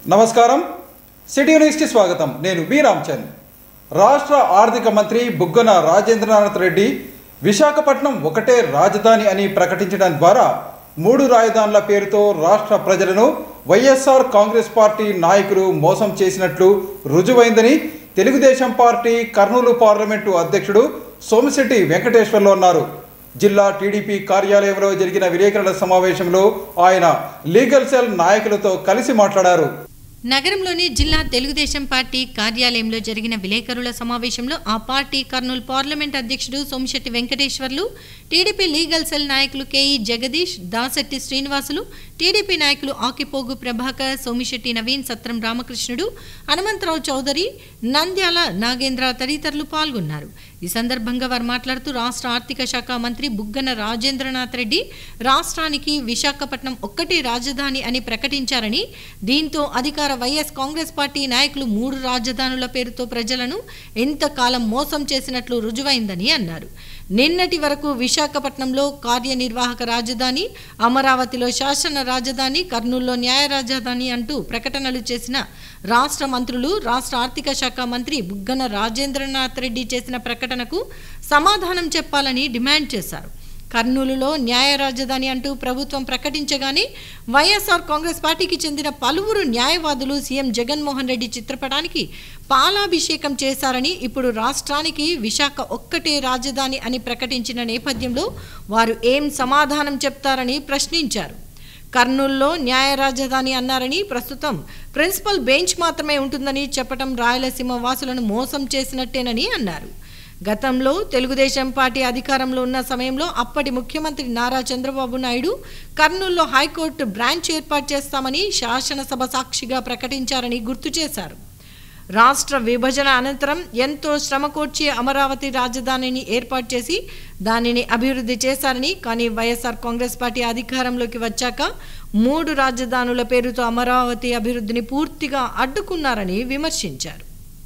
నమస్కారం సిటీ న్యూస్కి స్వాగతం నేను బి రామ్చంద్ రాష్ట్ర ఆర్థిక మంత్రి బుగ్గన రాజేంద్రనాథ్ రెడ్డి విశాఖపట్నం ఒకటే రాజధాని అని ప్రకటించడం ద్వారా మూడు రాజధానుల పేరుతో రాష్ట్ర ప్రజలను వైఎస్ఆర్ కాంగ్రెస్ పార్టీ నాయకులు మోసం చేసినట్లు రుజువైందని తెలుగుదేశం పార్టీ కర్నూలు పార్లమెంటు అధ్యక్షుడు సోమిశెట్టి వెంకటేశ్వర్లు అన్నారు జిల్లా టీడీపీ కార్యాలయంలో జరిగిన విలేకరుల సమావేశంలో ఆయన లీగల్ సెల్ నాయకులతో కలిసి మాట్లాడారు నగరంలోని జిల్లా తెలుగుదేశం పార్టీ కార్యాలయంలో జరిగిన విలేకరుల సమావేశంలో ఆ పార్టీ కర్నూలు పార్లమెంట్ అధ్యక్షుడు Somisetti Venkateswarlu TDP legal cell నాయకులు కేఈ జగదీష్ దాసెట్టి శ్రీనివాసులు టీడీపీ నాయకులు ఆకిపోగు ప్రభాకర్ సోమిశెట్టి నవీన్ సత్రం రామకృష్ణుడు హనుమంతరావు చౌదరి నంద్యాల నాగేంద్ర తదితరులు పాల్గొన్నారు ఈ సందర్భంగా వారు మాట్లాడుతూ రాష్ట్ర ఆర్థిక శాఖ మంత్రి బుగ్గన రాజేంద్రనాథ్ రెడ్డి రాష్ట్రానికి విశాఖపట్నం ఒక్కటే రాజధాని అని ప్రకటించారని దీంతో అధికార వైఎస్ కాంగ్రెస్ పార్టీ నాయకులు మూడు రాజధానుల పేరుతో ప్రజలను ఎంతకాలం మోసం చేసినట్లు రుజువైందని అన్నారు నిన్నటి వరకు విశాఖపట్నంలో కార్యనిర్వాహక రాజధాని అమరావతిలో శాసన రాజధాని కర్నూలులో న్యాయ రాజధాని అంటూ ప్రకటనలు చేసిన రాష్ట్ర మంత్రులు రాష్ట్ర ఆర్థిక శాఖ మంత్రి బుగ్గన రాజేంద్రనాథ్ రెడ్డి చేసిన ప్రకటనకు సమాధానం చెప్పాలని డిమాండ్ చేశారు కర్నూలులో న్యాయ రాజధాని అంటూ ప్రభుత్వం ప్రకటించగానే వైఎస్ఆర్ కాంగ్రెస్ పార్టీకి చెందిన పలువురు న్యాయవాదులు సీఎం జగన్మోహన్ రెడ్డి చిత్రపటానికి పాలాభిషేకం చేశారని ఇప్పుడు రాష్ట్రానికి విశాఖ ఒక్కటే రాజధాని అని ప్రకటించిన నేపథ్యంలో వారు ఏం సమాధానం చెప్తారని ప్రశ్నించారు కర్నూలులో న్యాయ రాజధాని అన్నారని ప్రస్తుతం ప్రిన్సిపల్ బెంచ్ మాత్రమే ఉంటుందని చెప్పడం రాయలసీమ వాసులను మోసం చేసినట్టేనని అన్నారు గతంలో తెలుగుదేశం పార్టీ అధికారంలో ఉన్న సమయంలో అప్పటి ముఖ్యమంత్రి నారా చంద్రబాబు నాయుడు కర్నూలులో హైకోర్టు బ్రాంచ్ ఏర్పాటు చేస్తామని శాసనసభ సాక్షిగా ప్రకటించారని గుర్తు చేశారు రాష్ట్ర విభజన అనంతరం ఎంతో శ్రమ కోర్చి అమరావతి రాజధానిని ఏర్పాటు చేసి దానిని అభివృద్ధి చేశారని కానీ వైఎస్ఆర్ కాంగ్రెస్ పార్టీ అధికారంలోకి వచ్చాక మూడు రాజధానుల పేరుతో అమరావతి అభివృద్ధిని పూర్తిగా అడ్డుకున్నారని విమర్శించారు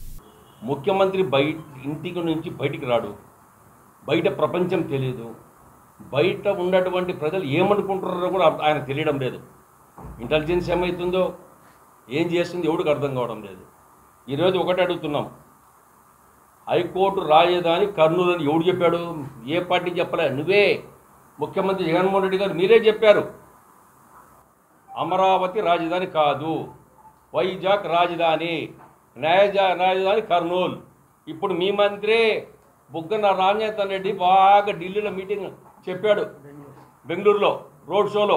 ముఖ్యమంత్రి బయట ఇంటికి నుంచి బయటికి రాడు బయట ప్రపంచం తెలియదు బయట ఉన్నటువంటి ప్రజలు ఏమనుకుంటున్నారో కూడా ఆయన తెలియడం లేదు ఇంటెలిజెన్స్ ఏమవుతుందో ఏం చేస్తుందో ఎవడికి అర్థం కావడం లేదు ఈరోజు ఒకటి అడుగుతున్నాం హైకోర్టు రాజధాని కర్నూలు అని ఎవడు చెప్పాడు ఏ పార్టీ చెప్పలే నువ్వే ముఖ్యమంత్రి జగన్మోహన్ రెడ్డి గారు మీరే చెప్పారు అమరావతి రాజధాని కాదు వైజాగ్ రాజధాని న్యాయ రాజధాని కర్నూలు ఇప్పుడు మీ మంత్రి బుగ్గన రాజేంద్ర రెడ్డి బాగా ఢిల్లీలో మీటింగ్ చెప్పాడు బెంగళూరులో రోడ్ షోలో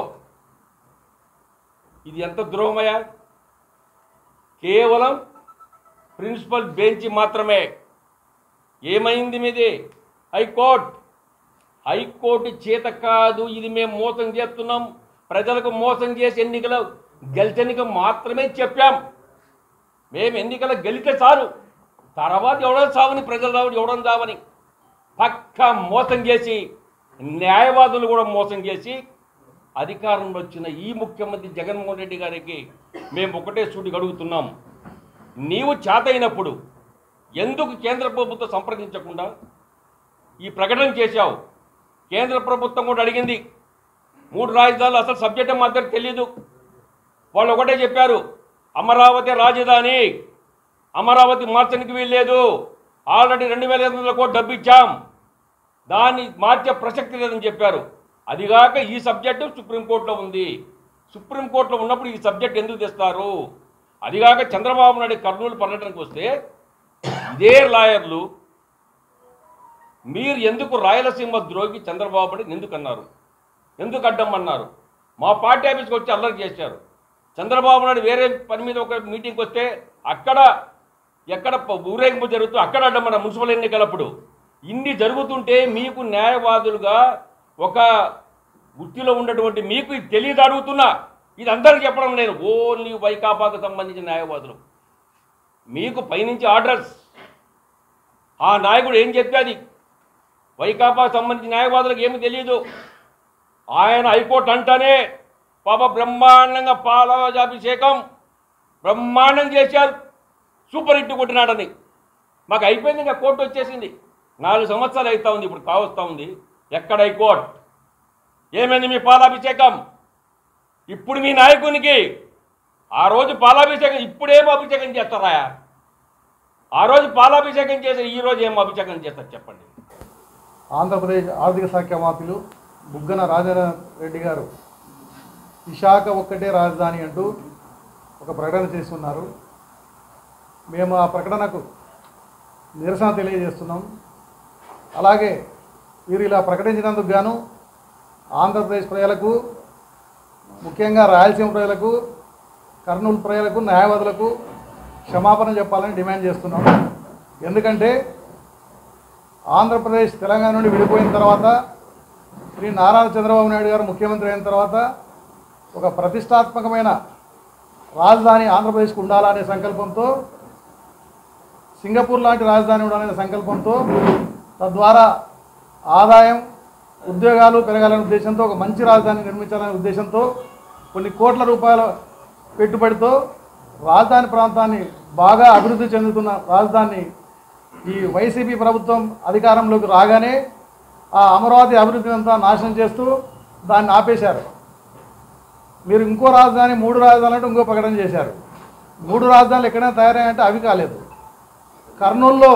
ఇది ఎంత ద్రోహమయ్యా కేవలం ప్రిన్సిపల్ బెంచ్ మాత్రమే ఏమైంది మీది హైకోర్టు హైకోర్టు చేత కాదు ఇది మేము మోసం చేస్తున్నాం ప్రజలకు మోసం చేసి ఎన్నికలు గెలిచెన్నిక మాత్రమే చెప్పాం మేము ఎన్నికలు గెలితే చాలు తర్వాత ఎవడో చావని ప్రజలు రావని ఎవడం చావని పక్కా మోసం చేసి న్యాయవాదులు కూడా మోసం చేసి అధికారంలో వచ్చిన ఈ ముఖ్యమంత్రి జగన్మోహన్ రెడ్డి గారికి మేము ఒకటే సూటిగా అడుగుతున్నాం నీవు చేతైనప్పుడు ఎందుకు కేంద్ర ప్రభుత్వం సంప్రదించకుండా ఈ ప్రకటన చేశావు కేంద్ర ప్రభుత్వం కూడా అడిగింది మూడు రాజధానులు అసలు సబ్జెక్ట్ మా దగ్గర తెలియదు వాళ్ళు ఒకటే చెప్పారు అమరావతి రాజధాని అమరావతి మార్చడానికి వీల్లేదు ఆల్రెడీ రెండు వేల ఐదు వందల కోట్లు డబ్బు ఇచ్చాం దాన్ని మార్చే ప్రసక్తి లేదని చెప్పారు అదిగాక ఈ సబ్జెక్టు సుప్రీంకోర్టులో ఉంది సుప్రీంకోర్టులో ఉన్నప్పుడు ఈ సబ్జెక్ట్ ఎందుకు తెస్తారు అదిగాక చంద్రబాబు నాయుడు కర్నూలు పర్యటనకు వస్తే ఇదే లాయర్లు మీరు ఎందుకు రాయలసీమ ద్రోగి చంద్రబాబు నాయుడు ఎందుకు అన్నారు ఎందుకు అడ్డమన్నారు మా పార్టీ ఆఫీస్కి వచ్చి అల్లరి చేశారు చంద్రబాబు నాయుడు వేరే పని మీద ఒక మీటింగ్కి వస్తే అక్కడ ఎక్కడ ప- ఊరేగింపు జరుగుతూ అక్కడ అడ్డమన్న మున్సిపల్ ఎన్నికలప్పుడు ఇన్ని జరుగుతుంటే మీకు న్యాయవాదులుగా ఒక వృత్తిలో ఉన్నటువంటి మీకు ఇది తెలియదు అడుగుతున్నా ఇది అందరికీ చెప్పడం నేను ఓన్లీ వైకాపాకు సంబంధించిన న్యాయవాదులు మీకు పైనుంచి ఆర్డర్స్ ఆ నాయకుడు ఏం చెప్తే అది వైకాపాకు సంబంధించిన న్యాయవాదులకు ఏమీ తెలియదు ఆయన హైకోర్టు అంటానే పాప బ్రహ్మాండంగా పాలాభిషేకం బ్రహ్మాండం చేశారు సూపర్ హిట్ కొట్టినాడని మాకు అయిపోయింది ఇంకా కోర్టు వచ్చేసింది నాలుగు సంవత్సరాలు అవుతా ఉంది ఇప్పుడు కావస్తా ఉంది ఎక్కడ హైకోర్టు ఏమైంది మీ పాలాభిషేకం ఇప్పుడు మీ నాయకునికి ఆ రోజు పాలాభిషేకం ఇప్పుడేం అభిషేకం చేస్తారా ఆ రోజు పాలాభిషేకం చేసి ఈ రోజు ఏం అభిషేకం చేస్తారు చెప్పండి ఆంధ్రప్రదేశ్ ఆర్థిక శాఖ మంత్రులు బుగ్గన రాజేంద్ర రెడ్డి గారు విశాఖ ఒక్కటే రాజధాని అంటూ ఒక ప్రకటన చేస్తున్నారు మేము ఆ ప్రకటనకు నిరసన తెలియజేస్తున్నాం అలాగే వీరు ఇలా ప్రకటించినందుకు గాను ఆంధ్రప్రదేశ్ ప్రజలకు ముఖ్యంగా రాయలసీమ ప్రజలకు కర్నూలు ప్రజలకు న్యాయవాదులకు క్షమాపణ చెప్పాలని డిమాండ్ చేస్తున్నాం ఎందుకంటే ఆంధ్రప్రదేశ్ తెలంగాణ నుండి విడిపోయిన తర్వాత శ్రీ నారా చంద్రబాబు నాయుడు గారు ముఖ్యమంత్రి అయిన తర్వాత ఒక ప్రతిష్టాత్మకమైన రాజధాని ఆంధ్రప్రదేశ్కు ఉండాలనే సంకల్పంతో సింగపూర్ లాంటి రాజధాని ఉండాలనే సంకల్పంతో తద్వారా ఆదాయం ఉద్యోగాలు పెరగాలనే ఉద్దేశంతో ఒక మంచి రాజధాని నిర్మించాలనే ఉద్దేశంతో కొన్ని కోట్ల రూపాయల పెట్టుబడితో రాజధాని ప్రాంతాన్ని బాగా అభివృద్ధి చెందుతున్న రాజధాని ఈ వైసీపీ ప్రభుత్వం అధికారంలోకి రాగానే ఆ అమరావతి అభివృద్ధిని అంతా నాశనం చేస్తూ దాన్ని ఆపేశారు మీరు ఇంకో రాజధాని మూడు రాజధానులు అంటే ఇంకో ప్రకటన చేశారు మూడు రాజధానులు ఎక్కడైనా తయారయ్యాయంటే అవి కాలేదు కర్నూలులో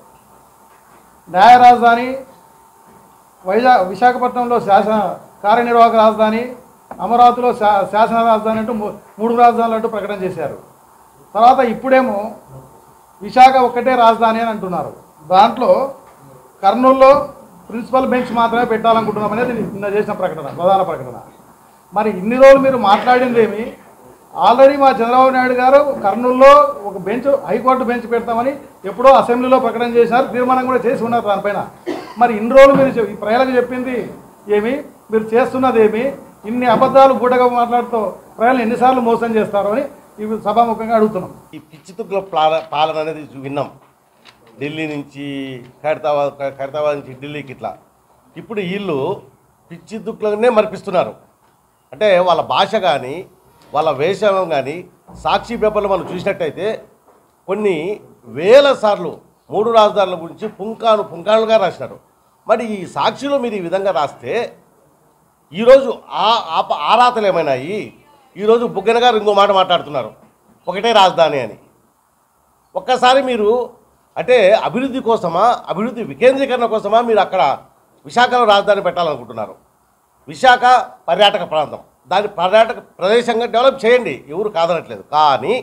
న్యాయ రాజధాని వైజా విశాఖపట్నంలో శాసన కార్యనిర్వాహక రాజధాని అమరావతిలో శా శాసన రాజధాని అంటూ మూ- మూడు రాజధానులు అంటూ ప్రకటన చేశారు తర్వాత ఇప్పుడేమో విశాఖ ఒక్కటే రాజధాని అని అంటున్నారు దాంట్లో కర్నూలులో ప్రిన్సిపల్ బెంచ్ మాత్రమే పెట్టాలనుకుంటున్నాం అనేది నిన్న చేసిన ప్రకటన ప్రధాన ప్రకటన మరి ఇన్ని రోజులు మీరు మాట్లాడింది ఏమి ఆల్రెడీ మా చంద్రబాబు నాయుడు గారు కర్నూలులో ఒక బెంచ్ హైకోర్టు బెంచ్ పెడతామని ఎప్పుడో అసెంబ్లీలో ప్రకటన చేశారు తీర్మానం కూడా చేసి ఉన్నారు దానిపైన మరి ఇన్ని రోజులు మీరు చె- ఈ ప్రజలకు చెప్పింది ఏమి మీరు చేస్తున్నది ఏమి ఇన్ని అబద్ధాలు గూటగా మాట్లాడుతూ ప్రజలు ఎన్నిసార్లు మోసం చేస్తారు అని ఇవి సభాముఖంగా అడుగుతున్నాం ఈ పిచ్చితుక్కుల పాలన పాలన అనేది విన్నాం ఢిల్లీ నుంచి ఖైరతాబాద్ ఖైరతాబాద్ నుంచి ఢిల్లీకి ఇట్లా ఇప్పుడు వీళ్ళు పిచ్చి దుక్కులనే మరిపిస్తున్నారు అంటే వాళ్ళ భాష కానీ వాళ్ళ వేషం కానీ సాక్షి పేపర్లో మనం చూసినట్టయితే కొన్ని వేల సార్లు మూడు రాజధానుల గురించి పుంకాను పుంకానులుగా రాసినారు మరి ఈ సాక్షిలో మీరు ఈ విధంగా రాస్తే ఈరోజు ఆ ఆప ఆరాతలు ఏమైనాయి ఈరోజు బుగ్గన గారు ఇంకో మాట మాట్లాడుతున్నారు ఒకటే రాజధాని అని ఒక్కసారి మీరు అంటే అభివృద్ధి కోసమా అభివృద్ధి వికేంద్రీకరణ కోసమా మీరు అక్కడ విశాఖలో రాజధాని పెట్టాలనుకుంటున్నారు విశాఖ పర్యాటక ప్రాంతం దాని పర్యాటక ప్రదేశంగా డెవలప్ చేయండి ఎవరు కాదనట్లేదు కానీ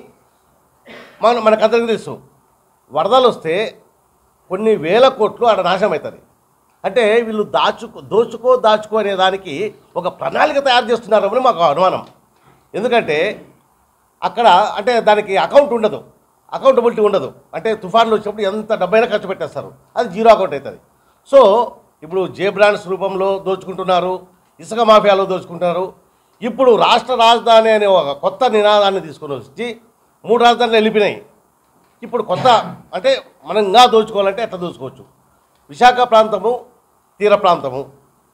మన మనకందరికీ తెలుసు వరదలు వస్తే కొన్ని వేల కోట్లు అక్కడ నాశనం అవుతుంది అంటే వీళ్ళు దాచుకో దోచుకో దాచుకో అనే దానికి ఒక ప్రణాళిక తయారు చేస్తున్నారని మాకు అనుమానం ఎందుకంటే అక్కడ అంటే దానికి అకౌంట్ ఉండదు అకౌంటబిలిటీ ఉండదు అంటే తుఫాన్లు వచ్చినప్పుడు ఎంత డబ్బైనా ఖర్చు పెట్టేస్తారు అది జీరో అకౌంట్ అవుతుంది సో ఇప్పుడు జే బ్రాండ్స్ రూపంలో దోచుకుంటున్నారు ఇసుక మాఫియాలో దోచుకుంటున్నారు ఇప్పుడు రాష్ట్ర రాజధాని అనే ఒక కొత్త నినాదాన్ని తీసుకొని వచ్చి మూడు రాజధానులు వెళ్ళిపోయినాయి ఇప్పుడు కొత్త అంటే మనం ఇంకా దోచుకోవాలంటే ఎట్లా దోచుకోవచ్చు విశాఖ ప్రాంతము తీర ప్రాంతము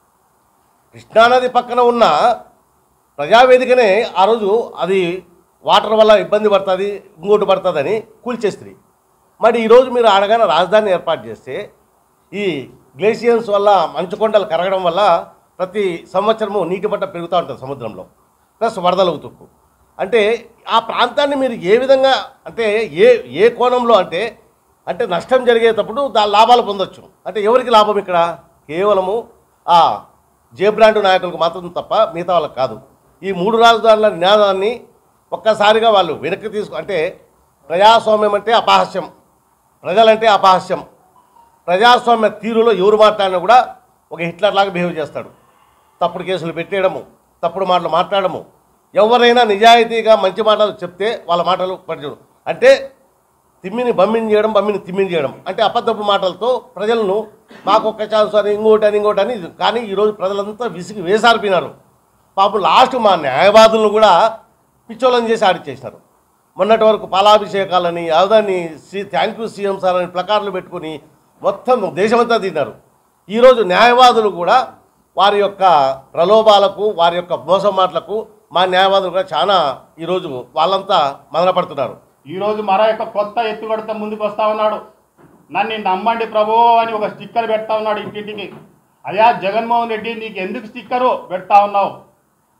కృష్ణానది పక్కన ఉన్న ప్రజావేదికనే ఆ రోజు అది వాటర్ వల్ల ఇబ్బంది పడుతుంది ఇంకోటి పడుతుందని కూల్చేస్తుంది మరి ఈరోజు మీరు ఆడగానే రాజధాని ఏర్పాటు చేస్తే ఈ గ్లేషియన్స్ వల్ల మంచుకొండలు కరగడం వల్ల ప్రతి సంవత్సరము నీటి మట్టం పెరుగుతూ ఉంటుంది సముద్రంలో ప్లస్ వరదలు తుక్కు అంటే ఆ ప్రాంతాన్ని మీరు ఏ విధంగా అంటే ఏ ఏ కోణంలో అంటే అంటే నష్టం జరిగేటప్పుడు దాని లాభాలు పొందొచ్చు అంటే ఎవరికి లాభం ఇక్కడ కేవలము ఆ జే బ్రాండ్ నాయకులకు మాత్రం తప్ప మిగతా వాళ్ళకి కాదు ఈ మూడు రాజధానుల నినాదాన్ని ఒక్కసారిగా వాళ్ళు వెనక్కి తీసుకు అంటే ప్రజాస్వామ్యం అంటే అపహాస్యం ప్రజలంటే అపహాస్యం ప్రజాస్వామ్య తీరులో ఎవరు మాట్లాడినా కూడా ఒక హిట్లర్ లాగా బిహేవ్ చేస్తాడు తప్పుడు కేసులు పెట్టేయడము తప్పుడు మాటలు మాట్లాడము ఎవరైనా నిజాయితీగా మంచి మాటలు చెప్తే వాళ్ళ మాటలు పడిచడం అంటే తిమ్మిని బమ్మిని చేయడం బమ్మిని తిమ్మిని చేయడం అంటే అబద్ధపు మాటలతో ప్రజలను మాకు ఒక్క ఛాన్స్ అని ఇంకోటి అని ఇంకోటి అని కానీ ఈరోజు ప్రజలంతా విసిగి వేసారిపోయినారు పాపం లాస్ట్ మా న్యాయవాదులను కూడా పిచ్చోళ్ళని చేసి ఆడిచ్చేసినారు మొన్నటి వరకు పాలాభిషేకాలని అదని సి థ్యాంక్ యూ సీఎం సార్ అని ప్లకార్లు పెట్టుకుని మొత్తం దేశమంతా తిన్నారు ఈరోజు న్యాయవాదులు కూడా వారి యొక్క ప్రలోభాలకు వారి యొక్క మోసం మాటలకు మా న్యాయవాదులు కూడా చాలా ఈరోజు వాళ్ళంతా మదనపడుతున్నారు ఈరోజు మరో యొక్క కొత్త ఎత్తుగడత ముందుకు వస్తా ఉన్నాడు నన్ను నమ్మండి ప్రభు అని ఒక స్టిక్కర్ పెడతా ఉన్నాడు ఇంటింటికి అయ్యా జగన్మోహన్ రెడ్డి నీకు ఎందుకు స్టిక్కరు పెడతా ఉన్నావు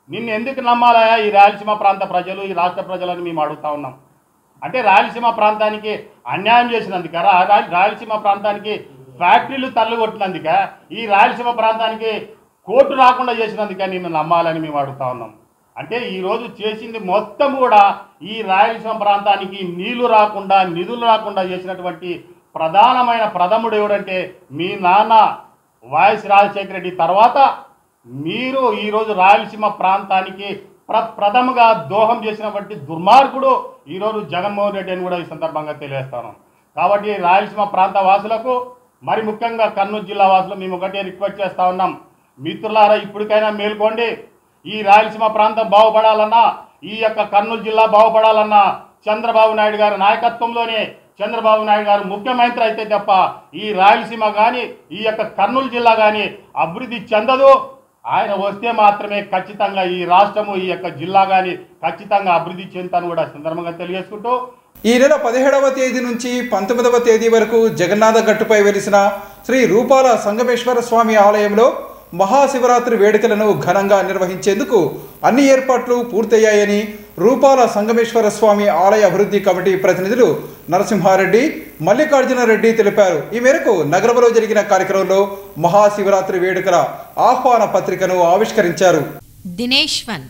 నిన్ను ఎందుకు నమ్మాలా ఈ రాయలసీమ ప్రాంత ప్రజలు ఈ రాష్ట్ర ప్రజలని మేము అడుగుతా ఉన్నాం అంటే రాయలసీమ ప్రాంతానికి అన్యాయం చేసినందుక రా- రా- రాయలసీమ ప్రాంతానికి ఫ్యాక్టరీలు తల్లుగొట్టినందుక ఈ రాయలసీమ ప్రాంతానికి కోర్టు రాకుండా చేసినందుక నిన్ను నమ్మాలని మేము అడుగుతా ఉన్నాం అంటే ఈరోజు చేసింది మొత్తం కూడా ఈ రాయలసీమ ప్రాంతానికి నీళ్లు రాకుండా నిధులు రాకుండా చేసినటువంటి ప్రధానమైన ప్రథముడు ఎవడంటే మీ నాన్న వైఎస్ రాజశేఖర రెడ్డి తర్వాత మీరు ఈరోజు రాయలసీమ ప్రాంతానికి ప్ర ప్రథమగా దోహం చేసినటువంటి దుర్మార్గుడు ఈరోజు జగన్మోహన్ రెడ్డి అని కూడా ఈ సందర్భంగా తెలియజేస్తాను కాబట్టి రాయలసీమ ప్రాంత వాసులకు మరి ముఖ్యంగా కర్నూలు జిల్లా వాసులు మేము ఒకటే రిక్వెస్ట్ చేస్తా ఉన్నాం మిత్రులారా ఇప్పటికైనా మేల్కోండి ఈ రాయలసీమ ప్రాంతం బాగుపడాలన్నా ఈ యొక్క కర్నూలు జిల్లా బాగుపడాలన్నా చంద్రబాబు నాయుడు గారి నాయకత్వంలోనే చంద్రబాబు నాయుడు గారు ముఖ్యమంత్రి అయితే తప్ప ఈ రాయలసీమ కానీ ఈ యొక్క కర్నూలు జిల్లా కానీ అభివృద్ధి చెందదు ఆయన వస్తే మాత్రమే ఖచ్చితంగా ఈ రాష్ట్రము ఈ యొక్క జిల్లా కానీ ఖచ్చితంగా అభివృద్ధి చెందుతాను కూడా సందర్భంగా తెలియజేసుకుంటూ ఈ నెల పదిహేడవ తేదీ నుంచి పంతొమ్మిదవ తేదీ వరకు జగన్నాథ గట్టుపై వెలిసిన శ్రీ రూపాల సంగమేశ్వర స్వామి ఆలయంలో మహాశివరాత్రి వేడుకలను ఘనంగా నిర్వహించేందుకు అన్ని ఏర్పాట్లు పూర్తయ్యాయని రూపాల సంగమేశ్వర స్వామి ఆలయ అభివృద్ధి కమిటీ ప్రతినిధులు నరసింహారెడ్డి మల్లికార్జున రెడ్డి తెలిపారు ఈ మేరకు నగరంలో జరిగిన కార్యక్రమంలో మహాశివరాత్రి వేడుకల ఆహ్వాన పత్రికను ఆవిష్కరించారు దినేష్వన్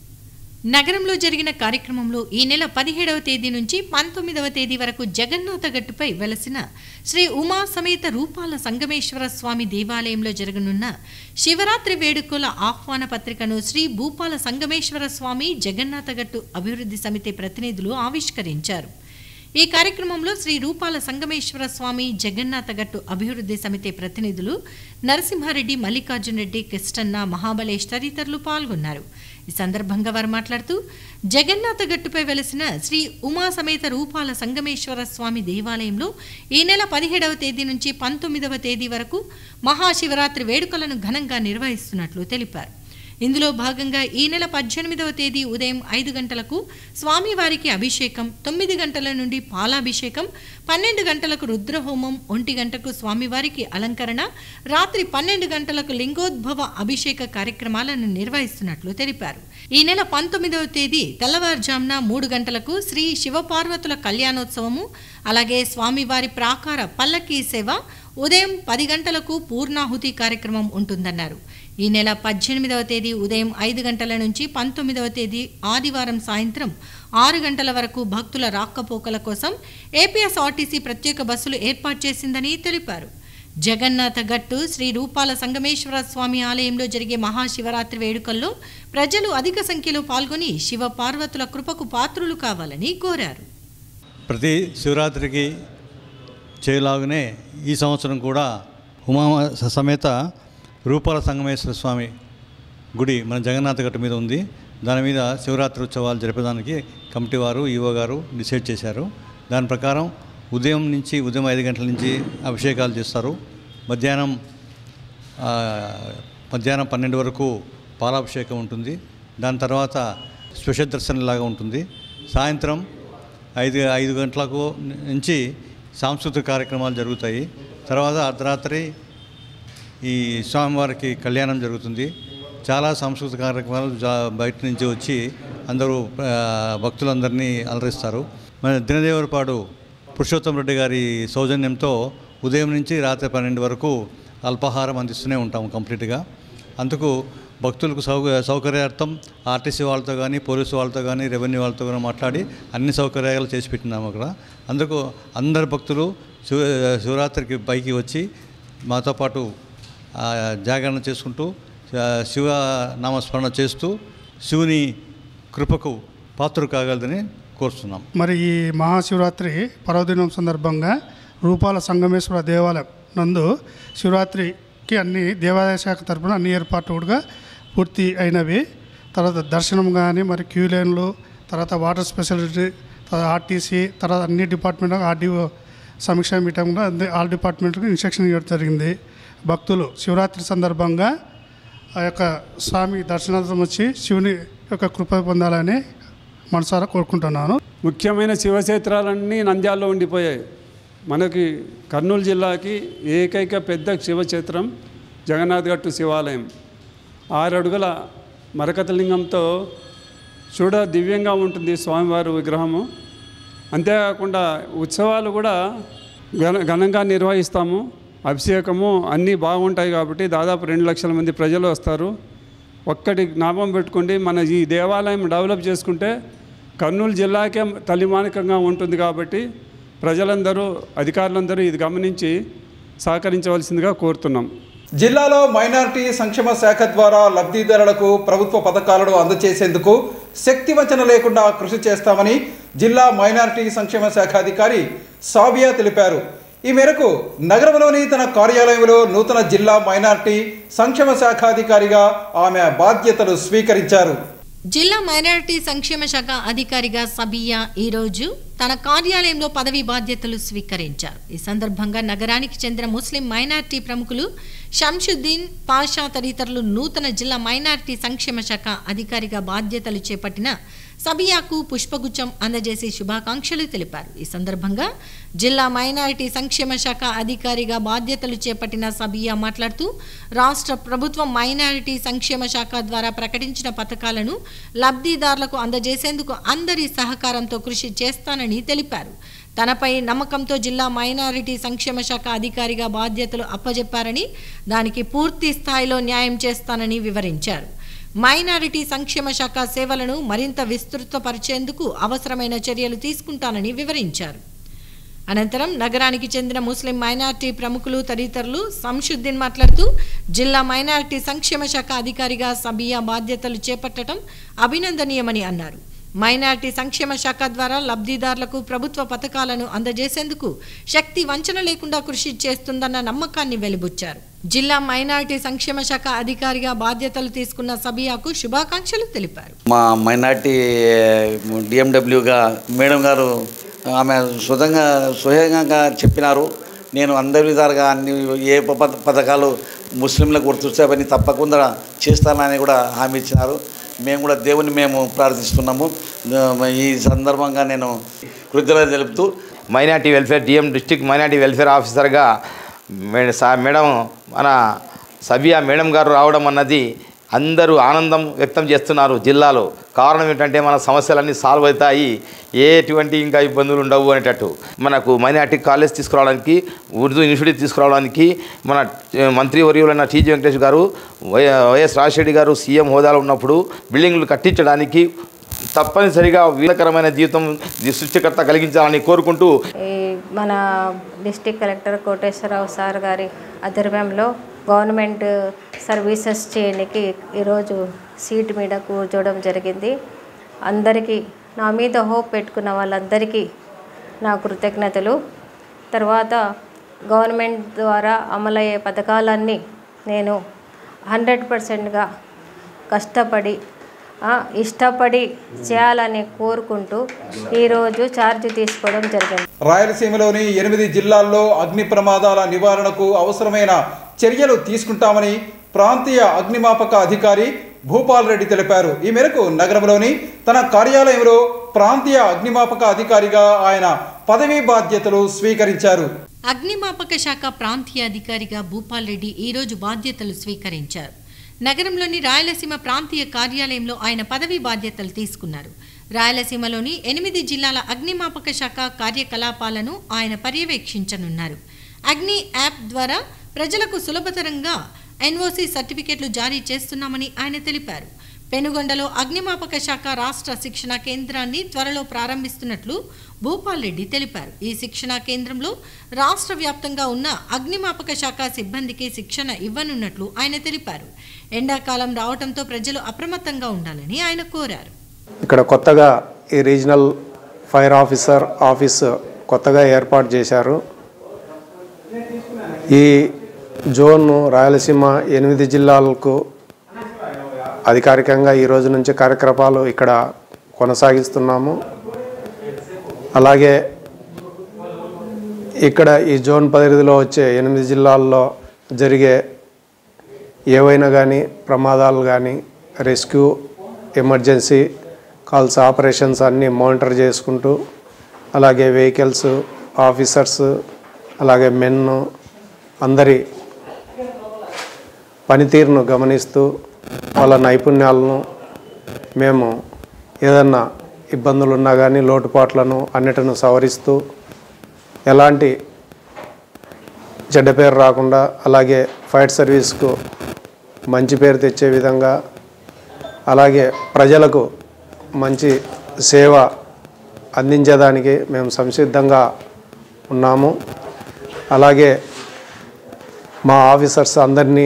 నగరంలో జరిగిన కార్యక్రమంలో ఈ నెల పదిహేడవ తేదీ నుంచి పంతొమ్మిదవ తేదీ వరకు జగన్నాథ గట్టుపై వెలసిన శ్రీ ఉమా సమేత రూపాల సంగమేశ్వర స్వామి దేవాలయంలో జరగనున్న శివరాత్రి వేడుకల ఆహ్వాన పత్రికను శ్రీ భూపాల సంగమేశ్వర స్వామి జగన్నాథ గట్టు అభివృద్ధి సమితి ప్రతినిధులు ఆవిష్కరించారు ఈ కార్యక్రమంలో శ్రీ రూపాల సంగమేశ్వర స్వామి జగన్నాథ గట్టు అభివృద్ధి సమితి ప్రతినిధులు నరసింహారెడ్డి మల్లికార్జున రెడ్డి కిష్టన్న మహాబలేష్ తదితరులు పాల్గొన్నారు ఈ సందర్భంగా వారు మాట్లాడుతూ జగన్నాథ గట్టుపై వెలసిన శ్రీ ఉమా సమేత రూపాల సంగమేశ్వర స్వామి దేవాలయంలో ఈ నెల పదిహేడవ తేదీ నుంచి పంతొమ్మిదవ తేదీ వరకు మహాశివరాత్రి వేడుకలను ఘనంగా నిర్వహిస్తున్నట్లు తెలిపారు ఇందులో భాగంగా ఈ నెల పద్దెనిమిదవ తేదీ ఉదయం ఐదు గంటలకు స్వామివారికి అభిషేకం తొమ్మిది గంటల నుండి పాలాభిషేకం పన్నెండు గంటలకు రుద్రహోమం ఒంటి గంటకు స్వామివారికి అలంకరణ రాత్రి పన్నెండు గంటలకు లింగోద్భవ అభిషేక కార్యక్రమాలను నిర్వహిస్తున్నట్లు తెలిపారు ఈ నెల పంతొమ్మిదవ తేదీ తెల్లవారుజామున మూడు గంటలకు శ్రీ శివపార్వతుల కళ్యాణోత్సవము అలాగే స్వామివారి ప్రాకార పల్లకీ సేవ ఉదయం పది గంటలకు పూర్ణాహుతి కార్యక్రమం ఉంటుందన్నారు ఈ నెల పద్దెనిమిదవ తేదీ ఉదయం ఐదు గంటల నుంచి పంతొమ్మిదవ తేదీ ఆదివారం సాయంత్రం ఆరు గంటల వరకు భక్తుల రాకపోకల కోసం ఏపీఎస్ఆర్టీసీ ప్రత్యేక బస్సులు ఏర్పాటు చేసిందని తెలిపారు జగన్నాథ గట్టు శ్రీ రూపాల సంగమేశ్వర స్వామి ఆలయంలో జరిగే మహాశివరాత్రి వేడుకల్లో ప్రజలు అధిక సంఖ్యలో పాల్గొని శివ పార్వతుల కృపకు పాత్రులు కావాలని కోరారు ప్రతి శివరాత్రికి చేయలాగానే ఈ సంవత్సరం కూడా ఉమా సమేత రూపాల సంగమేశ్వర స్వామి గుడి మన జగన్నాథ గట్టు మీద ఉంది దాని మీద శివరాత్రి ఉత్సవాలు జరిపేదానికి కమిటీ వారు ఈవో గారు డిసైడ్ చేశారు దాని ప్రకారం ఉదయం నుంచి ఉదయం ఐదు గంటల నుంచి అభిషేకాలు చేస్తారు మధ్యాహ్నం ఆ, మధ్యాహ్నం పన్నెండు వరకు పాలాభిషేకం ఉంటుంది దాని తర్వాత స్పెషల్ దర్శనంలాగా ఉంటుంది సాయంత్రం ఐదు ఐదు గంటలకు నుంచి సాంస్కృతిక కార్యక్రమాలు జరుగుతాయి తర్వాత అర్ధరాత్రి ఈ స్వామివారికి కళ్యాణం జరుగుతుంది చాలా సాంస్కృతిక కార్యక్రమాలు జా- బయట నుంచి వచ్చి అందరూ ఆ, భక్తులందరినీ అలరిస్తారు మన దినదేవరపాడు పురుషోత్తం రెడ్డి గారి సౌజన్యంతో ఉదయం నుంచి రాత్రి పన్నెండు వరకు అల్పాహారం అందిస్తూనే ఉంటాము కంప్లీట్గా అందుకు భక్తులకు సౌ సౌకర్యార్థం ఆర్టీసీ వాళ్ళతో కానీ పోలీసు వాళ్ళతో కానీ రెవెన్యూ వాళ్ళతో కానీ మాట్లాడి అన్ని సౌకర్యాలు చేసి పెట్టినాము అక్కడ అందుకు అందరు భక్తులు శివ శివరాత్రికి పైకి వచ్చి మాతో పాటు ఆ, జాగరణ చేసుకుంటూ ఆ, శివ నామస్మరణ చేస్తూ శివుని కృపకు పాత్ర కాగలదని కోరుతున్నాం మరి ఈ మహాశివరాత్రి పర్వదినం సందర్భంగా రూపాల సంగమేశ్వర దేవాలయం నందు శివరాత్రికి అన్ని దేవాదాయ శాఖ తరపున అన్ని ఏర్పాట్లు కూడా పూర్తి అయినవి తర్వాత దర్శనం కానీ మరి క్యూ లైన్లు తర్వాత వాటర్ స్పెషాలిటీ తర్వాత ఆర్టీసీ తర్వాత అన్ని డిపార్ట్మెంట్ ఆర్డీఓ సమీక్ష మీటింగ్లో అన్ని ఆల్ డిపార్ట్మెంట్లకు ఇన్స్ట్రక్షన్ ఇవ్వడం జరిగింది భక్తులు శివరాత్రి సందర్భంగా ఆ యొక్క స్వామి దర్శనార్థం వచ్చి శివుని యొక్క కృప పొందాలని మనసారా కోరుకుంటున్నాను ముఖ్యమైన శివక్షేత్రాలన్నీ నంద్యాలలో ఉండిపోయాయి మనకి కర్నూలు జిల్లాకి ఏకైక పెద్ద శివక్షేత్రం జగన్నాథ్ గట్టు శివాలయం ఆరు అడుగుల మరకతలింగంతో చూడ దివ్యంగా ఉంటుంది స్వామివారి విగ్రహము అంతేకాకుండా ఉత్సవాలు కూడా ఘన ఘనంగా నిర్వహిస్తాము అభిషేకము అన్నీ బాగుంటాయి కాబట్టి దాదాపు రెండు లక్షల మంది ప్రజలు వస్తారు ఒక్కటి జ్ఞాపకం పెట్టుకోండి మన ఈ దేవాలయం డెవలప్ చేసుకుంటే కర్నూలు జిల్లాకే తలిమానికంగా ఉంటుంది కాబట్టి ప్రజలందరూ అధికారులందరూ ఇది గమనించి సహకరించవలసిందిగా కోరుతున్నాం జిల్లాలో మైనారిటీ సంక్షేమ శాఖ ద్వారా లబ్ధిదారులకు ప్రభుత్వ పథకాలను అందజేసేందుకు శక్తి వంచన లేకుండా కృషి చేస్తామని జిల్లా మైనారిటీ సంక్షేమ శాఖ అధికారి సాబియా తెలిపారు ఈ మేరకు నగరంలోని తన కార్యాలయంలో నూతన జిల్లా మైనారిటీ సంక్షేమ శాఖ అధికారిగా ఆమె బాధ్యతలు స్వీకరించారు జిల్లా మైనారిటీ సంక్షేమ శాఖ అధికారిగా సబియా ఈరోజు తన కార్యాలయంలో పదవి బాధ్యతలు స్వీకరించారు ఈ సందర్భంగా నగరానికి చెందిన ముస్లిం మైనారిటీ ప్రముఖులు షంషుద్దీన్ పాషా తదితరులు నూతన జిల్లా మైనారిటీ సంక్షేమ శాఖ అధికారిగా బాధ్యతలు చేపట్టిన సబియాకు పుష్పగుచ్చం అందజేసి శుభాకాంక్షలు తెలిపారు ఈ సందర్భంగా జిల్లా మైనారిటీ సంక్షేమ శాఖ అధికారిగా బాధ్యతలు చేపట్టిన సబియా మాట్లాడుతూ రాష్ట్ర ప్రభుత్వం మైనారిటీ సంక్షేమ శాఖ ద్వారా ప్రకటించిన పథకాలను లబ్ధిదారులకు అందజేసేందుకు అందరి సహకారంతో కృషి చేస్తానని తెలిపారు తనపై నమ్మకంతో జిల్లా మైనారిటీ సంక్షేమ శాఖ అధికారిగా బాధ్యతలు అప్పజెప్పారని దానికి పూర్తి స్థాయిలో న్యాయం చేస్తానని వివరించారు మైనారిటీ సంక్షేమ శాఖ సేవలను మరింత విస్తృతపరిచేందుకు అవసరమైన చర్యలు తీసుకుంటానని వివరించారు అనంతరం నగరానికి చెందిన ముస్లిం మైనార్టీ ప్రముఖులు తదితరులు సంశుద్దీన్ మాట్లాడుతూ జిల్లా మైనార్టీ సంక్షేమ శాఖ అధికారిగా సబియా బాధ్యతలు చేపట్టడం అభినందనీయమని అన్నారు మైనార్టీ సంక్షేమ శాఖ ద్వారా లబ్ధిదారులకు ప్రభుత్వ పథకాలను అందజేసేందుకు శక్తి వంచన లేకుండా కృషి చేస్తుందన్న నమ్మకాన్ని వెలిబుచ్చారు జిల్లా మైనార్టీ సంక్షేమ శాఖ అధికారిగా బాధ్యతలు తీసుకున్న సబియాకు శుభాకాంక్షలు తెలిపారు మా మైనార్టీ డిఎండబ్ల్యూగా మేడం గారు ఆమె స్వతంగా స్వయంగా చెప్పినారు నేను అందరి విధాలుగా అన్ని ఏ ప- పథకాలు ముస్లింలకు గుర్తిస్తామని తప్పకుండా చేస్తానని కూడా హామీ ఇచ్చినారు మేము కూడా దేవుని మేము ప్రార్థిస్తున్నాము ఆ, ఈ సందర్భంగా నేను కృతజ్ఞత తెలుపుతూ minority welfare DM district minority welfare ఆఫీసర్గా మే- సా- మేడం మన సబియా మేడం గారు రావడం అన్నది అందరూ ఆనందం వ్యక్తం చేస్తున్నారు జిల్లాలో కారణం ఏంటంటే మన సమస్యలన్నీ సాల్వ్ అవుతాయి ఎటువంటి ఇంకా ఇబ్బందులు ఉండవు అనేటట్టు మనకు మైనార్టీ కాలేజ్ తీసుకురావడానికి ఉర్దూ ఇన్స్టిట్యూట్ తీసుకురావడానికి మన ఏ, మంత్రి వర్యులైన టీజీ వెంకటేష్ గారు వై వైఎస్ రాజశేఖర్ గారు సీఎం హోదాలో ఉన్నప్పుడు బిల్డింగ్లు కట్టించడానికి తప్పనిసరిగా వీలకరమైన జీవితం సృష్టికర్త కలిగించాలని కోరుకుంటూ ఈ మన డిస్టిక్ కలెక్టర్ కోటేశ్వరరావు సార్ గారి ఆధ్వర్యంలో గవర్నమెంట్ సర్వీసెస్ చేయడానికి ఈరోజు సీట్ మీద కూర్చోవడం జరిగింది అందరికీ నా మీద హోప్ పెట్టుకున్న వాళ్ళందరికీ నా కృతజ్ఞతలు తర్వాత గవర్నమెంట్ ద్వారా అమలయ్యే పథకాలన్నీ నేను హండ్రెడ్ పర్సెంట్గా కష్టపడి ఆ, ఇష్టపడి చేయాలని కోరుకుంటూ ఈరోజు ఛార్జ్ తీసుకోవడం జరిగింది రాయలసీమలోని ఎనిమిది జిల్లాల్లో అగ్ని ప్రమాదాల నివారణకు అవసరమైన చర్యలు తీసుకుంటామని ప్రాంతీయ అగ్నిమాపక అధికారి భూపాల్ రెడ్డి తెలిపారు ఈ మేరకు నగరంలోని తన కార్యాలయంలో ప్రాంతీయ అగ్నిమాపక అధికారిగా ఆయన పదవీ బాధ్యతలు స్వీకరించారు అగ్నిమాపక శాఖ ప్రాంతీయ అధికారిగా భూపాల్ రెడ్డి ఈరోజు బాధ్యతలు స్వీకరించారు నగరంలోని రాయలసీమ ప్రాంతీయ కార్యాలయంలో ఆయన పదవీ బాధ్యతలు తీసుకున్నారు రాయలసీమలోని ఎనిమిది జిల్లాల అగ్నిమాపక శాఖ కార్యకలాపాలను ఆయన పర్యవేక్షించనున్నారు అగ్ని యాప్ ద్వారా ప్రజలకు సులభతరంగా ఎన్ఓసి సర్టిఫికెట్లు జారీ చేస్తున్నామని ఆయన తెలిపారు పెనుగొండలో అగ్నిమాపక శాఖ రాష్ట్ర శిక్షణ కేంద్రాన్ని త్వరలో ప్రారంభిస్తున్నట్లు భూపాల్ రెడ్డి తెలిపారు ఈ శిక్షణా కేంద్రంలో రాష్ట్ర వ్యాప్తంగా ఉన్న అగ్నిమాపక శాఖ సిబ్బందికి శిక్షణ ఇవ్వనున్నట్లు ఆయన తెలిపారు ఎండాకాలం రావడంతో ప్రజలు అప్రమత్తంగా ఉండాలని ఆయన కోరారు ఇక్కడ కొత్తగా ఈ రీజనల్ ఫైర్ ఆఫీసర్ ఆఫీస్ కొత్తగా ఏర్పాటు చేశారు ఈ జోన్ రాయలసీమ ఎనిమిది జిల్లాలకు అధికారికంగా ఈ రోజు నుంచి కార్యక్రమాలు ఇక్కడ కొనసాగిస్తున్నాము అలాగే ఇక్కడ ఈ జోన్ పరిధిలో వచ్చే ఎనిమిది జిల్లాల్లో జరిగే ఏవైనా కానీ ప్రమాదాలు కానీ రెస్క్యూ ఎమర్జెన్సీ కాల్స్ ఆపరేషన్స్ అన్నీ మానిటర్ చేసుకుంటూ అలాగే వెహికల్స్ ఆఫీసర్స్ అలాగే మెన్ అందరి పనితీరును గమనిస్తూ వాళ్ళ నైపుణ్యాలను మేము ఏదన్నా ఇబ్బందులు ఉన్నా కానీ లోటుపాట్లను అన్నిటిని సవరిస్తూ ఎలాంటి చెడ్డ పేరు రాకుండా అలాగే ఫైర్ సర్వీస్కు మంచి పేరు తెచ్చే విధంగా అలాగే ప్రజలకు మంచి సేవ అందించేదానికి మేము సంసిద్ధంగా ఉన్నాము అలాగే మా ఆఫీసర్స్ అందరినీ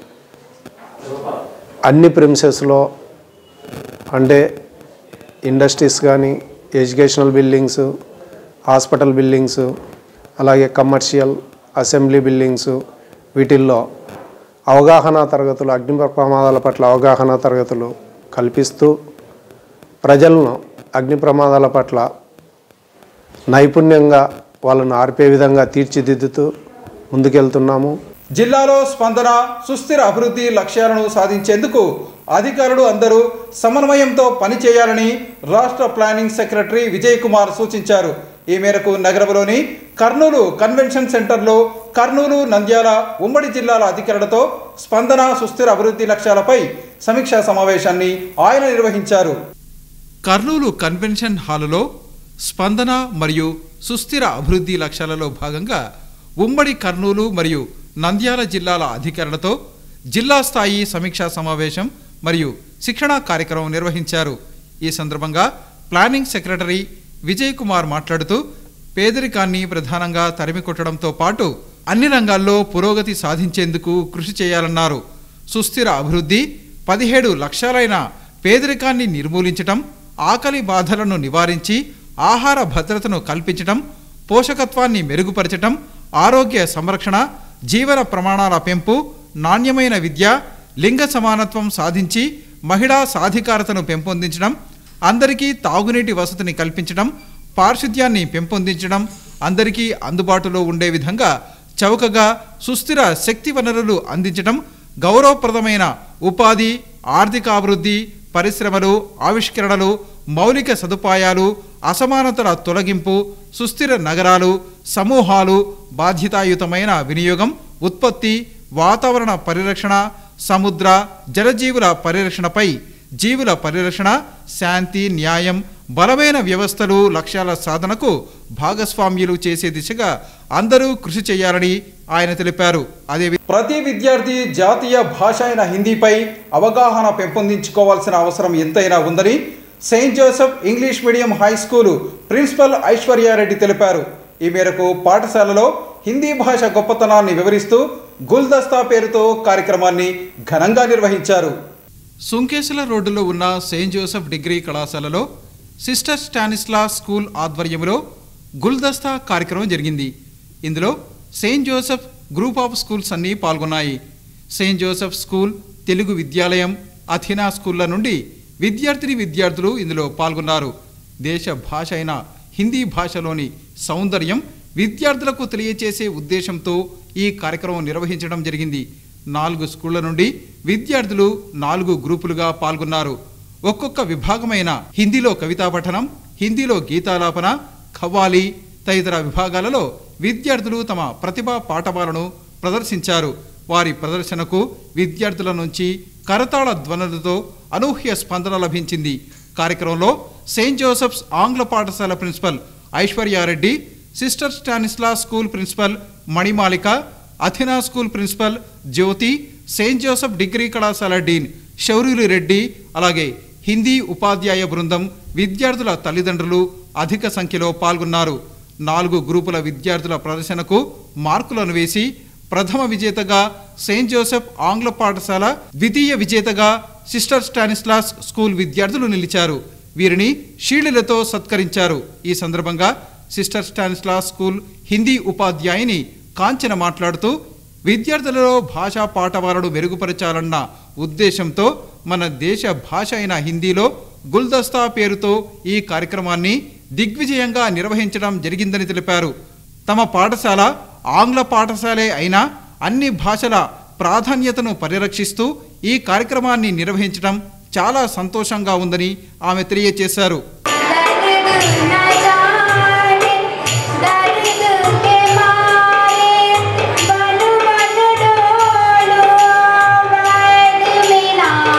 అన్ని ప్రిమిసెస్లో అంటే ఇండస్ట్రీస్ కానీ ఎడ్యుకేషనల్ బిల్డింగ్స్ హాస్పిటల్ బిల్డింగ్స్ అలాగే కమర్షియల్ అసెంబ్లీ బిల్డింగ్స్ వీటిల్లో అవగాహన తరగతులు అగ్ని ప్రమాదాల పట్ల అవగాహన తరగతులు కల్పిస్తూ ప్రజలను అగ్ని ప్రమాదాల పట్ల నైపుణ్యంగా వాళ్ళను ఆర్పే విధంగా తీర్చిదిద్దుతూ ముందుకెళ్తున్నాము జిల్లాలో స్పందన సుస్థిర అభివృద్ధి లక్ష్యాలను సాధించేందుకు అధికారులు అందరూ సమన్వయంతో పనిచేయాలని రాష్ట్ర ప్లానింగ్ సెక్రటరీ విజయ్ కుమార్ సూచించారు ఈ మేరకు నగరంలోని కర్నూలు కన్వెన్షన్ సెంటర్లో కర్నూలు నంద్యాల ఉమ్మడి జిల్లాల అధికారులతో స్పందన సుస్థిర అభివృద్ధి లక్ష్యాలపై సమీక్షా సమావేశాన్ని ఆయన నిర్వహించారు కర్నూలు కన్వెన్షన్ హాలులో స్పందన మరియు సుస్థిర అభివృద్ధి లక్ష్యాలలో భాగంగా ఉమ్మడి కర్నూలు మరియు నంద్యాల జిల్లాల అధికారులతో జిల్లా స్థాయి సమీక్షా సమావేశం మరియు శిక్షణా కార్యక్రమం నిర్వహించారు ఈ సందర్భంగా ప్లానింగ్ సెక్రటరీ విజయ్ కుమార్ మాట్లాడుతూ పేదరికాన్ని ప్రధానంగా తరిమికొట్టడంతో పాటు అన్ని రంగాల్లో పురోగతి సాధించేందుకు కృషి చేయాలన్నారు సుస్థిర అభివృద్ధి పదిహేడు లక్షలైన పేదరికాన్ని నిర్మూలించటం ఆకలి బాధలను నివారించి ఆహార భద్రతను కల్పించటం పోషకత్వాన్ని మెరుగుపరచటం ఆరోగ్య సంరక్షణ జీవన ప్రమాణాల పెంపు నాణ్యమైన విద్య లింగ సమానత్వం సాధించి మహిళా సాధికారతను పెంపొందించడం అందరికీ తాగునీటి వసతిని కల్పించడం పారిశుద్ధ్యాన్ని పెంపొందించడం అందరికీ అందుబాటులో ఉండే విధంగా చౌకగా సుస్థిర శక్తి వనరులు అందించడం గౌరవప్రదమైన ఉపాధి ఆర్థికాభివృద్ధి పరిశ్రమలు ఆవిష్కరణలు మౌలిక సదుపాయాలు అసమానతల తొలగింపు సుస్థిర నగరాలు సమూహాలు బాధ్యతాయుతమైన వినియోగం ఉత్పత్తి వాతావరణ పరిరక్షణ సముద్ర జలజీవుల పరిరక్షణపై జీవుల పరిరక్షణ శాంతి న్యాయం బలమైన వ్యవస్థలు లక్ష్యాల సాధనకు భాగస్వామ్యులు చేసే దిశగా అందరూ కృషి చేయాలని ఆయన తెలిపారు అదే ప్రతి విద్యార్థి జాతీయ భాష అయిన హిందీపై అవగాహన పెంపొందించుకోవాల్సిన అవసరం ఎంతైనా ఉందని Saint Joseph English medium high school principal Aishwarya Reddy తెలిపారు ఈ మేరకు పాఠశాలలో హిందీ భాష గొప్పతనాన్ని వివరిస్తూ గుల్దస్తా పేరుతో కార్యక్రమాన్ని ఘనంగా నిర్వహించారు సుంకేసుల రోడ్డులో ఉన్న సెయింట్ జోసెఫ్ డిగ్రీ కళాశాలలో సిస్టర్ స్టానిస్లా స్కూల్ ఆధ్వర్యంలో గుల్దస్తా కార్యక్రమం జరిగింది ఇందులో Saint Joseph group of schools అన్నీ పాల్గొన్నాయి సెయింట్ జోసెఫ్ స్కూల్ తెలుగు విద్యాలయం అథినా స్కూళ్ల నుండి విద్యార్థిని విద్యార్థులు ఇందులో పాల్గొన్నారు దేశ భాష అయిన హిందీ భాషలోని సౌందర్యం విద్యార్థులకు తెలియచేసే ఉద్దేశంతో ఈ కార్యక్రమం నిర్వహించడం జరిగింది నాలుగు స్కూళ్ల నుండి విద్యార్థులు నాలుగు గ్రూపులుగా పాల్గొన్నారు ఒక్కొక్క విభాగమైన హిందీలో కవితా పఠనం హిందీలో గీతాలాపన ఖవ్వాలి తదితర విభాగాలలో విద్యార్థులు తమ ప్రతిభా పాఠవాలను ప్రదర్శించారు వారి ప్రదర్శనకు విద్యార్థుల నుంచి కరతాళ ధ్వనులతో అనూహ్య స్పందన లభించింది కార్యక్రమంలో సెయింట్ జోసెఫ్స్ ఆంగ్ల పాఠశాల principal Aishwarya Reddy sister Stanisla school principal Manimalika Athena school principal Jyothi Saint Joseph degree కళాశాల డీన్ శౌర్యులు రెడ్డి అలాగే హిందీ ఉపాధ్యాయ బృందం విద్యార్థుల తల్లిదండ్రులు అధిక సంఖ్యలో పాల్గొన్నారు నాలుగు గ్రూపుల విద్యార్థుల ప్రదర్శనకు మార్కులను వేసి ప్రథమ విజేతగా సెయింట్ జోసెఫ్ ఆంగ్ల పాఠశాల ద్వితీయ విజేతగా సిస్టర్ స్టానిస్లాస్ స్కూల్ విద్యార్థులు నిలిచారు వీరిని షీల్డ్లతో సత్కరించారు ఈ సందర్భంగా సిస్టర్ స్టానిస్లాస్ స్కూల్ హిందీ ఉపాధ్యాయుని కాంచన మాట్లాడుతూ విద్యార్థులలో భాషా పాఠవాలను మెరుగుపరచాలన్న ఉద్దేశంతో మన దేశ భాష అయిన హిందీలో గుల్దస్తా పేరుతో ఈ కార్యక్రమాన్ని దిగ్విజయంగా నిర్వహించడం జరిగిందని తెలిపారు తమ పాఠశాల ఆంగ్ల పాఠశాలే అయినా అన్ని భాషల ప్రాధాన్యతను పరిరక్షిస్తూ ఈ కార్యక్రమాన్ని నిర్వహించడం చాలా సంతోషంగా ఉందని ఆమె తెలియజేశారు बन बन डोलो बैग मिला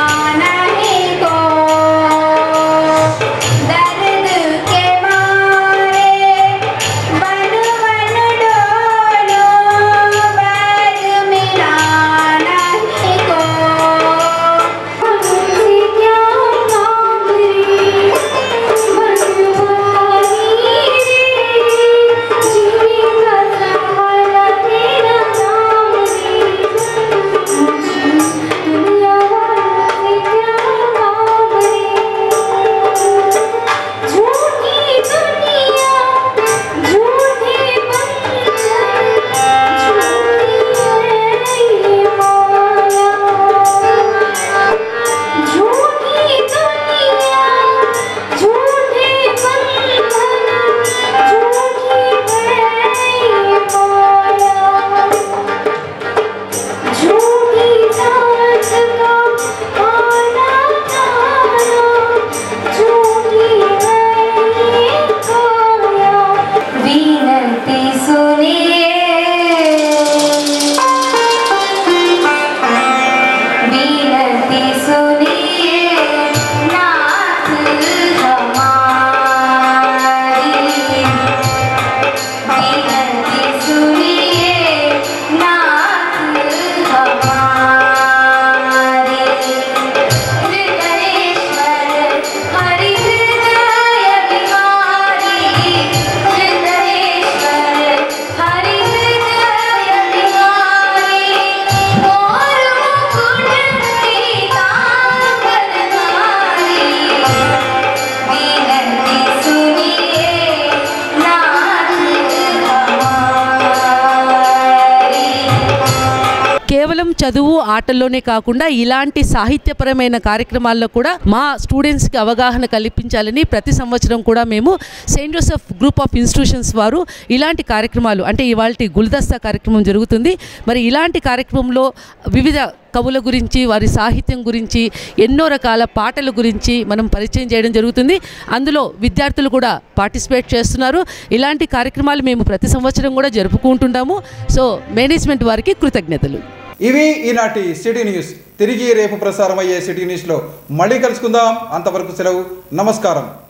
చదువు ఆటల్లోనే కాకుండా ఇలాంటి సాహిత్యపరమైన కార్యక్రమాల్లో కూడా మా స్టూడెంట్స్కి అవగాహన కల్పించాలని ప్రతి సంవత్సరం కూడా మేము Saint Joseph group of institutions వారు ఇలాంటి కార్యక్రమాలు అంటే ఇవాళ గుల్దస్తా కార్యక్రమం జరుగుతుంది మరి ఇలాంటి కార్యక్రమంలో వివిధ కవుల గురించి వారి సాహిత్యం గురించి ఎన్నో రకాల పాటల గురించి మనం పరిచయం చేయడం జరుగుతుంది అందులో విద్యార్థులు కూడా పార్టిసిపేట్ చేస్తున్నారు ఇలాంటి కార్యక్రమాలు మేము ప్రతి సంవత్సరం కూడా జరుపుకుంటుంటాము సో మేనేజ్మెంట్ వారికి కృతజ్ఞతలు ఇవి ఈనాటి సిటీ న్యూస్ తిరిగి రేపు ప్రసారం అయ్యే సిటీ న్యూస్లో మళ్ళీ కలుసుకుందాం అంతవరకు సెలవు నమస్కారం